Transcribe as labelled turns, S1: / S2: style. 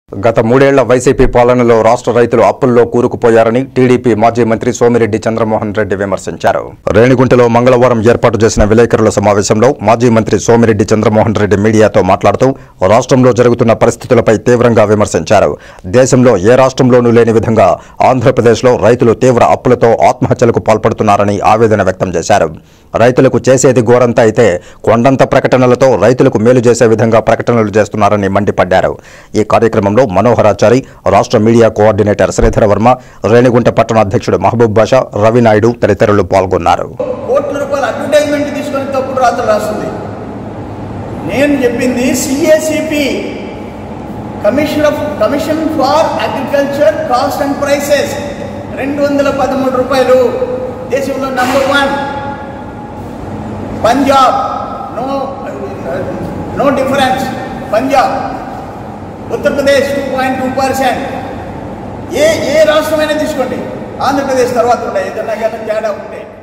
S1: గత మూడేళ్ల వైసీపీ పాలనలో రాష్ట్ర రైతులు అప్పుల్లో కూరుకుపోయారని టీడీపీ మాజీ మంత్రి సోమిరెడ్డి చంద్రమోహన్ రెడ్డి విమర్శించారు రేణిగుంటలో మంగళవారం ఏర్పాటు చేసిన విలేకరుల సమావేశంలో మాజీ మంత్రి సోమిరెడ్డి చంద్రమోహన్ రెడ్డి మీడియాతో మాట్లాడుతూ రాష్ట్రంలో జరుగుతున్న పరిస్థితులపై తీవ్రంగా విమర్శించారు దేశంలో ఏ రాష్ట్రంలోనూ లేని విధంగా ఆంధ్రప్రదేశ్లో రైతులు తీవ్ర అప్పులతో ఆత్మహత్యలకు పాల్పడుతున్నారని ఆవేదన వ్యక్తం చేశారు రైతులకు చేసేది ఘోరంతా అయితే కొండంత ప్రకటనలతో రైతులకు మేలు చేసే విధంగా ప్రకటనలు చేస్తున్నారని మండిపడ్డారు ఈ కార్యక్రమంలో మనోహరాచారి రాష్ట్ర మీడియా కోఆర్డినేటర్ శ్రీధర వర్మ రేణిగుంట పట్టణ అధ్యక్షుడు మహబూబ్ బాషా రవినాయుడు తదితరులు పాల్గొన్నారు
S2: కోట్ల రూపాయల అడ్వర్టైజ్మెంట్ తీసుకొని తప్పుడు రాత్రులు రాస్తుంది నేను చెప్పింది CACP commission of commission for agriculture cost and prices రెండు వందల పదమూడు రూపాయలు దేశంలో number one Punjab no no difference Punjab Uttar Pradesh two point two percent ఏ ఏ రాష్ట్రమైనా తీసుకోండి ఆంధ్రప్రదేశ్ తర్వాత ఉండే ఏదన్నా కానీ తేడా ఉంటే